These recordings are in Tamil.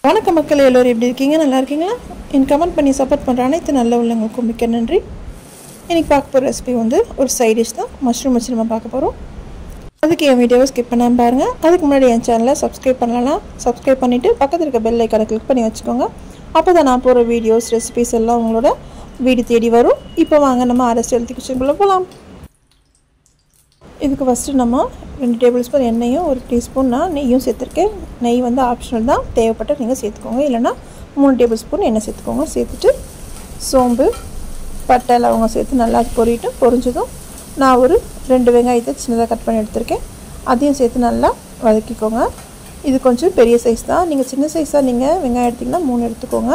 வணக்க மக்கள் எல்லோரும் எப்படி இருக்கீங்க நல்லா இருக்கீங்களா என் கமெண்ட் பண்ணி சப்போர்ட் பண்ணுற அனைத்து நல்ல உள்ளவங்களுக்கும் மிக்க நன்றி இன்றைக்கி பார்க்க போகிற ரெசிபி வந்து ஒரு சைட் டிஷ் தான் மஷ்ரூம் வச்சு நம்ம பார்க்க போகிறோம் அதுக்கு என் வீடியோவை ஸ்கிப் பண்ணாமல் பாருங்கள் அதுக்கு முன்னாடி என் சேனலை சப்ஸ்கிரைப் பண்ணலாம் சப்ஸ்கிரைப் பண்ணிவிட்டு பக்கத்தில் இருக்க பெல் ஐக்கானை கிளிக் பண்ணி வச்சுக்கோங்க அப்போ தான் நான் போகிற வீடியோஸ் ரெசிபிஸ் எல்லாம் உங்களோட வீடு தேடி வரும் இப்போ வாங்க நம்ம அரசு ஹெல்த்தி கிச்சனுக்குள்ளே போகலாம் இதுக்கு ஃபஸ்ட்டு நம்ம ரெண்டு டேபிள் ஸ்பூன் எண்ணெயும் ஒரு டீஸ்பூன் நான் நெய்யும் சேர்த்துருக்கேன் நெய் வந்து ஆப்ஷனல் தான் தேவைப்பட்ட நீங்கள் சேர்த்துக்கோங்க இல்லைனா மூணு டேபிள் ஸ்பூன் எண்ணெய் சேர்த்துக்கோங்க சேர்த்துட்டு சோம்பு பட்டை லவங்கம் சேர்த்து நல்லா பொரிட்டு பொரிஞ்சதும் நான் ஒரு ரெண்டு வெங்காயத்தை சின்னதாக கட் பண்ணி எடுத்திருக்கேன் அதையும் சேர்த்து நல்லா வதக்கிக்கோங்க இது கொஞ்சம் பெரிய சைஸ் தான் நீங்கள் சின்ன சைஸாக நீங்கள் வெங்காயம் எடுத்திங்கன்னா மூணு எடுத்துக்கோங்க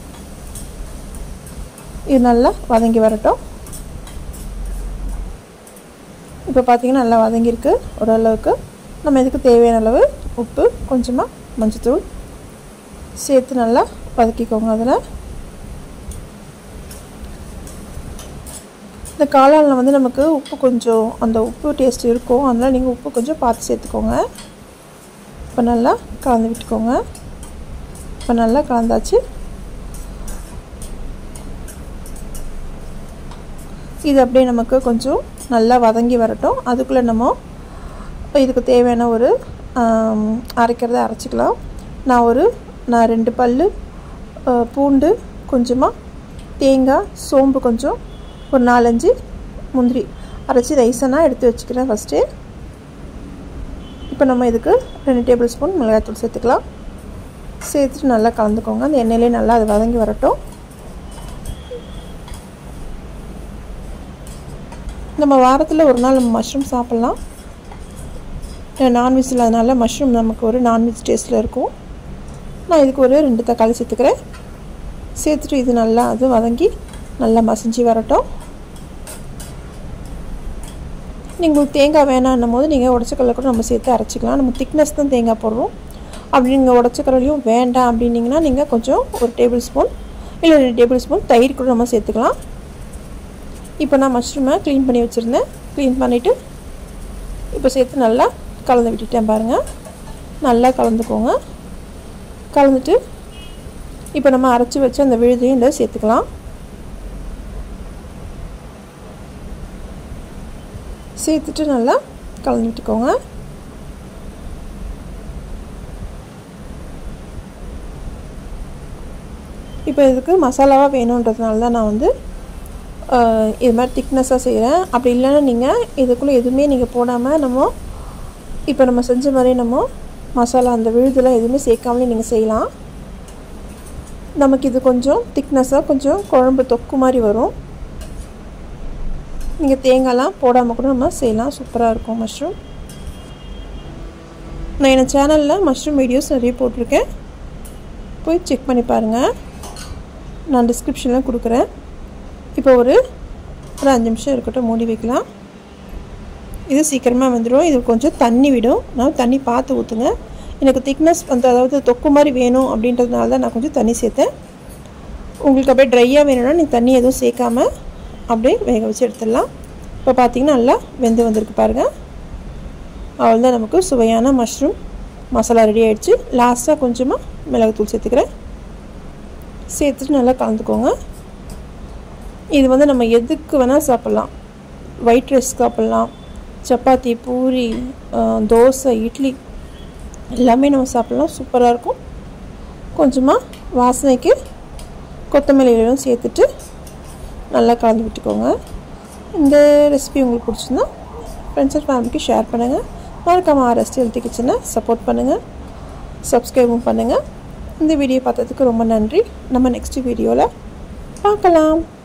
இது நல்லா வதங்கி வரட்டும் இப்போ பார்த்திங்கன்னா நல்லா வதங்கியிருக்கு ஓரளவுக்கு நம்ம இதுக்கு தேவையான அளவு உப்பு கொஞ்சமாக மஞ்சத்தூள் சேர்த்து நல்லா வதக்கிக்கோங்க அதில் இந்த காளானில் வந்து நமக்கு உப்பு கொஞ்சம் அந்த உப்பு டேஸ்ட் இருக்கும் அதனால் நீங்கள் உப்பு கொஞ்சம் பார்த்து சேர்த்துக்கோங்க இப்போ நல்லா கலந்து விட்டுக்கோங்க இப்போ நல்லா கலந்தாச்சு இது அப்படியே நமக்கு கொஞ்சம் நல்லா வதங்கி வரட்டும் அதுக்குள்ளே நம்ம இதுக்கு தேவையான ஒரு அரைக்கிறத அரைச்சிக்கலாம் நான் ஒரு நான் ரெண்டு பல் பூண்டு கொஞ்சமாக தேங்காய் சோம்பு கொஞ்சம் ஒரு நாலஞ்சு முந்திரி அரைச்சி ரைஸனாக எடுத்து வச்சுக்கிறேன் ஃபஸ்ட்டு இப்போ நம்ம இதுக்கு ரெண்டு டேபிள் ஸ்பூன் மிளகாய்த்தூள் சேர்த்துக்கலாம் சேர்த்துட்டு நல்லா கலந்துக்கோங்க அந்த எண்ணெயிலே நல்லா அது வதங்கி வரட்டும் நம்ம வாரத்தில் ஒரு நாள் நம்ம மஷ்ரூம் சாப்பிட்லாம் நான்வெஜ் இல்லாதனால மஷ்ரூம் நமக்கு ஒரு நான்வெஜ் டேஸ்ட்டில் இருக்கும் நான் இதுக்கு ஒரு ரெண்டு தக்காளி சேர்த்துக்கிறேன் சேர்த்துட்டு இது நல்லா அது வதங்கி நல்லா மசிஞ்சு வரட்டும் நீங்கள் தேங்காய் வேணான்னும் போது நீங்கள் உடச்சக்கல்ல கூட நம்ம சேர்த்து அரைச்சிக்கலாம் நம்ம திக்னஸ் தான் தேங்காய் போடுறோம் அப்படி நீங்கள் உடச்சக்கல்லையும் வேண்டாம் அப்படின்னிங்கன்னா நீங்கள் கொஞ்சம் ஒரு டேபிள் ஸ்பூன் இல்லை ரெண்டு டேபிள் ஸ்பூன் தயிர் கூட நம்ம சேர்த்துக்கலாம் இப்போ நான் மஷ்ரூமை க்ளீன் பண்ணி வச்சுருந்தேன் க்ளீன் பண்ணிவிட்டு இப்போ சேர்த்து நல்லா கலந்து விட்டுட்டேன் பாருங்கள் நல்லா கலந்துக்கோங்க கலந்துட்டு இப்போ நம்ம அரைச்சி வச்சு அந்த விழுதையும் இதில் சேர்த்துக்கலாம் சேர்த்துட்டு நல்லா கலந்து விட்டுக்கோங்க இப்போ இதுக்கு மசாலாவாக வேணுன்றதுனால தான் நான் வந்து இது மாதிரி திக்னஸாக செய்கிறேன் அப்படி இல்லைன்னா நீங்கள் இதுக்குள்ளே எதுவுமே நீங்கள் போடாமல் நம்ம இப்போ நம்ம செஞ்ச மாதிரி நம்ம மசாலா அந்த விழுதெல்லாம் எதுவுமே சேர்க்காமலே நீங்கள் செய்யலாம் நமக்கு இது கொஞ்சம் திக்னஸாக கொஞ்சம் குழம்பு தொக்கு மாதிரி வரும் நீங்கள் தேங்காய்லாம் போடாமல் கூட நம்ம செய்யலாம் சூப்பராக இருக்கும் மஷ்ரூம் நான் என் சேனலில் மஷ்ரூம் வீடியோஸ் நிறைய போட்டிருக்கேன் போய் செக் பண்ணி பாருங்கள் நான் டிஸ்கிரிப்ஷனில் கொடுக்குறேன் இப்போ ஒரு ஒரு அஞ்சு நிமிஷம் இருக்கட்டும் மூடி வைக்கலாம் இது சீக்கிரமாக வந்துடும் இது கொஞ்சம் தண்ணி விடும் நான் தண்ணி பார்த்து ஊற்றுங்க எனக்கு திக்னஸ் அந்த அதாவது தொக்கு மாதிரி வேணும் அப்படின்றதுனால தான் நான் கொஞ்சம் தண்ணி சேர்த்தேன் உங்களுக்கு அப்படியே ட்ரையாக வேணும்னா நீங்கள் தண்ணி எதுவும் சேர்க்காம அப்படியே வேக வச்சு எடுத்துடலாம் இப்போ பார்த்தீங்கன்னா நல்லா வெந்து வந்திருக்கு பாருங்கள் அவ்வளோதான் நமக்கு சுவையான மஷ்ரூம் மசாலா ரெடி ஆகிடுச்சு லாஸ்ட்டாக கொஞ்சமாக மிளகுத்தூள் சேர்த்துக்கிறேன் சேர்த்துட்டு நல்லா கலந்துக்கோங்க இது வந்து நம்ம எதுக்கு வேணால் சாப்பிட்லாம் ஒயிட் ரைஸ் சாப்பிட்லாம் சப்பாத்தி பூரி தோசை இட்லி எல்லாமே நம்ம சாப்பிட்லாம் சூப்பராக இருக்கும் கொஞ்சமாக வாசனைக்கு கொத்தமல்லி இலையும் சேர்த்துட்டு நல்லா கலந்து விட்டுக்கோங்க இந்த ரெசிபி உங்களுக்கு பிடிச்சிருந்தா ஃப்ரெண்ட்ஸ் அண்ட் ஃபேமிலிக்கு ஷேர் பண்ணுங்கள் மறக்காமல் ஆர்எஸ்டி ஹெல்த்தி கிச்சனை சப்போர்ட் பண்ணுங்கள் சப்ஸ்கிரைபும் பண்ணுங்கள் இந்த வீடியோ பார்த்ததுக்கு ரொம்ப நன்றி நம்ம நெக்ஸ்ட் வீடியோவில் பார்க்கலாம்